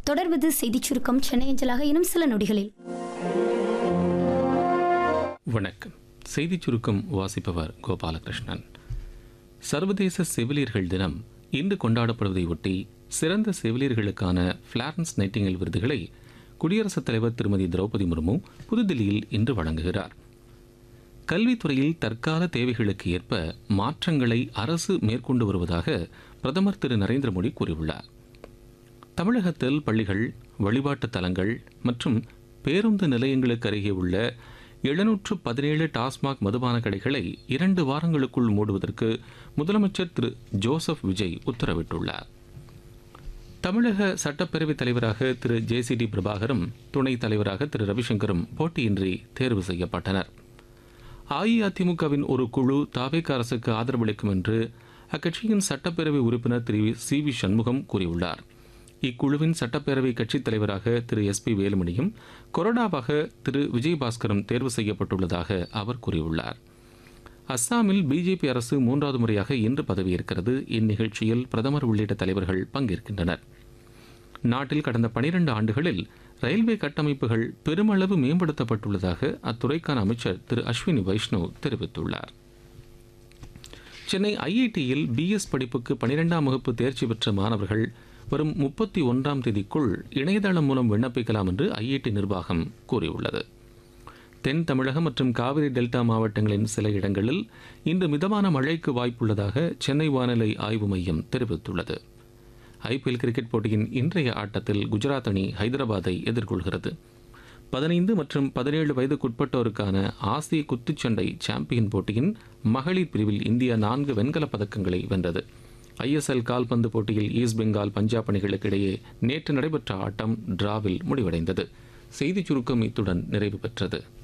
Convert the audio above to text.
தொடர்வது செய்திச் சுருக்கம் சென்னை அஞ்சலாக இன்னும் சில நொடிகளில் வணக்கம் செய்திச் சுருக்கம் வாசிப்பவர் கோபாலகிருஷ்ணன் சர்வதேச செவிலியர்கள் தினம் இன்று கொண்டாடப்படுவதை ஒட்டி சிறந்த செவிலியர்களுக்கான ஃபிளாரன்ஸ் நைட்டிங்கல் விருதுகளை குடியரசுத் தலைவர் திருமதி திரௌபதி முர்மு புதுதில்லியில் இன்று வழங்குகிறார் கல்வித்துறையில் தற்கால தேவைகளுக்கு ஏற்ப மாற்றங்களை அரசு மேற்கொண்டு வருவதாக பிரதமர் திரு நரேந்திர மோடி கூறியுள்ளார் தமிழகத்தில் பள்ளிகள் வழிபாட்டு தலங்கள் மற்றும் பேருந்து நிலையங்களுக்கு அருகே உள்ள எழுநூற்று பதினேழு டாஸ்மாக் மதுபான கடைகளை இரண்டு வாரங்களுக்குள் மூடுவதற்கு முதலமைச்சர் திரு ஜோசப் விஜய் உத்தரவிட்டுள்ளார் தமிழக சட்டப்பேரவைத் தலைவராக திரு ஜேசிடி பிரபாகரும் துணைத் தலைவராக திரு ரவிசங்கரும் போட்டியின்றி தேர்வு செய்யப்பட்டனர் அஇஅதிமுகவின் ஒரு குழு தாவேக அரசுக்கு ஆதரவளிக்கும் என்று அக்கட்சியின் சட்டப்பேரவை உறுப்பினர் திரு சி வி சண்முகம் கூறியுள்ளார் இக்குழுவின் சட்டப்பேரவை கட்சித் தலைவராக திரு எஸ் பி வேலுமணியும் கொறடாவாக திரு விஜயபாஸ்கரும் தேர்வு செய்யப்பட்டுள்ளதாக அவர் கூறியுள்ளார் அஸ்ஸாமில் பிஜேபி அரசு மூன்றாவது முறையாக இன்று பதவியேற்கிறது இந்நிகழ்ச்சியில் பிரதமர் உள்ளிட்ட தலைவர்கள் பங்கேற்கின்றனர் நாட்டில் கடந்த பனிரெண்டு ஆண்டுகளில் ரயில்வே கட்டமைப்புகள் பெருமளவு மேம்படுத்தப்பட்டுள்ளதாக அத்துறைக்கான அமைச்சர் திரு அஸ்வினி வைஷ்ணவ் தெரிவித்துள்ளார் சென்னை ஐஐடியில் பிஎஸ் படிப்புக்கு பனிரெண்டாம் வகுப்பு தேர்ச்சி பெற்ற மாணவர்கள் வரும் முப்பத்தி ஒன்றாம் தேதிக்குள் இணையதளம் மூலம் விண்ணப்பிக்கலாம் என்று ஐஐடி நிர்வாகம் கூறியுள்ளது தென் தமிழகம் மற்றும் காவிரி டெல்டா மாவட்டங்களின் சில இடங்களில் இன்று மிதமான மழைக்கு வாய்ப்புள்ளதாக சென்னை வானிலை ஆய்வு மையம் தெரிவித்துள்ளது ஐபிஎல் கிரிக்கெட் போட்டியின் இன்றைய ஆட்டத்தில் குஜராத் அணி ஹைதராபாத்தை எதிர்கொள்கிறது பதினைந்து மற்றும் பதினேழு வயதுக்குட்பட்டோருக்கான ஆசிய குத்துச்சண்டை சாம்பியன் போட்டியின் மகளிர் பிரிவில் இந்தியா நான்கு வெண்கலப் பதக்கங்களை வென்றது ஐஎஸ்எல் கால்பந்து போட்டியில் ஈஸ்ட் பெங்கால் பஞ்சாப் அணிகளுக்கு இடையே நேற்று நடைபெற்ற ஆட்டம் டிராவில் முடிவடைந்தது செய்திச் சுருக்கம் இத்துடன் நிறைவு பெற்றது